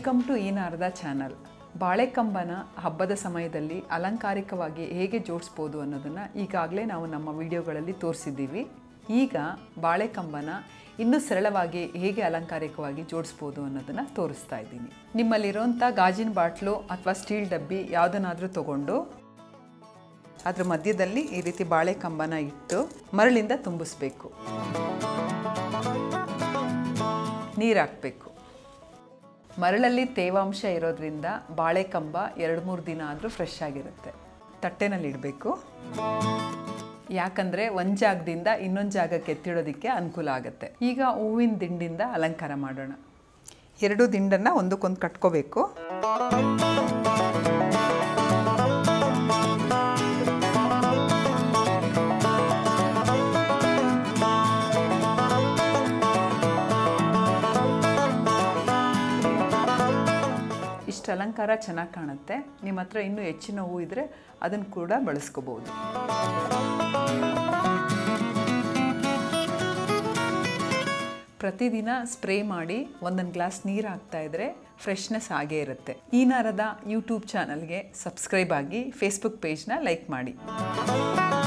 welcome to ಈ Narada channel ಬಾಳೆಕಂಬನ ಹಬ್ಬದ ಸಮಯದಲ್ಲಿ ಅಲಂಕಾರಿಕವಾಗಿ ಹೇಗೆ ಜೋಡಿಸ್ಬೋದು ಅನ್ನೋದನ್ನು ಈಗಾಗಲೇ ನಾವು ನಮ್ಮ ವಿಡಿಯೋಗಳಲ್ಲಿ ತೋರಿಸಿದ್ದೀವಿ ಈಗ ಬಾಳೆಕಂಬನ ಇನ್ನೂ ಸರಳವಾಗಿ ಹೇಗೆ ಅಲಂಕಾರಿಕವಾಗಿ ಜೋಡಿಸ್ಬೋದು ಅನ್ನೋದನ್ನು ತೋರಿಸ್ತಾ ಇದ್ದೀನಿ ನಿಮ್ಮಲ್ಲಿರೋಂಥ ಗಾಜಿನ ಬಾಟ್ಲು ಅಥವಾ ಸ್ಟೀಲ್ ಡಬ್ಬಿ ಯಾವುದನ್ನಾದರೂ ತಗೊಂಡು ಅದ್ರ ಮಧ್ಯದಲ್ಲಿ ಈ ರೀತಿ ಬಾಳೆಕಂಬನ ಇಟ್ಟು ಮರಳಿಂದ ತುಂಬಿಸ್ಬೇಕು ನೀರು ಹಾಕಬೇಕು ಮರಳಲ್ಲಿ ತೇವಾಂಶ ಇರೋದ್ರಿಂದ ಬಾಳೆಕಂಬ ಎರಡು ಮೂರು ದಿನ ಆದರೂ ಫ್ರೆಶ್ ಆಗಿರುತ್ತೆ ತಟ್ಟೆನಲ್ಲಿ ಇಡಬೇಕು ಯಾಕಂದರೆ ಒಂದು ಜಾಗದಿಂದ ಇನ್ನೊಂದು ಜಾಗಕ್ಕೆ ಎತ್ತಿಡೋದಕ್ಕೆ ಅನುಕೂಲ ಆಗುತ್ತೆ ಈಗ ಹೂವಿನ ದಿಂಡಿಂದ ಅಲಂಕಾರ ಮಾಡೋಣ ಎರಡು ದಿಂಡನ್ನು ಒಂದಕ್ಕೊಂದು ಕಟ್ಕೋಬೇಕು ಇಷ್ಟು ಅಲಂಕಾರ ಚೆನ್ನಾಗಿ ಕಾಣುತ್ತೆ ನಿಮ್ಮ ಹತ್ರ ಇನ್ನೂ ಹೆಚ್ಚಿನ ಹೂವು ಇದ್ದರೆ ಅದನ್ನು ಕೂಡ ಬಳಸ್ಕೋಬೋದು ಪ್ರತಿದಿನ ಸ್ಪ್ರೇ ಮಾಡಿ ಒಂದೊಂದು ಗ್ಲಾಸ್ ನೀರು ಹಾಕ್ತಾ ಇದ್ರೆ ಫ್ರೆಶ್ನೆಸ್ ಆಗೇ ಇರುತ್ತೆ ಈ ನಾರದ ಯೂಟ್ಯೂಬ್ ಚಾನಲ್ಗೆ ಸಬ್ಸ್ಕ್ರೈಬ್ ಆಗಿ ಫೇಸ್ಬುಕ್ ಪೇಜ್ನ ಲೈಕ್ ಮಾಡಿ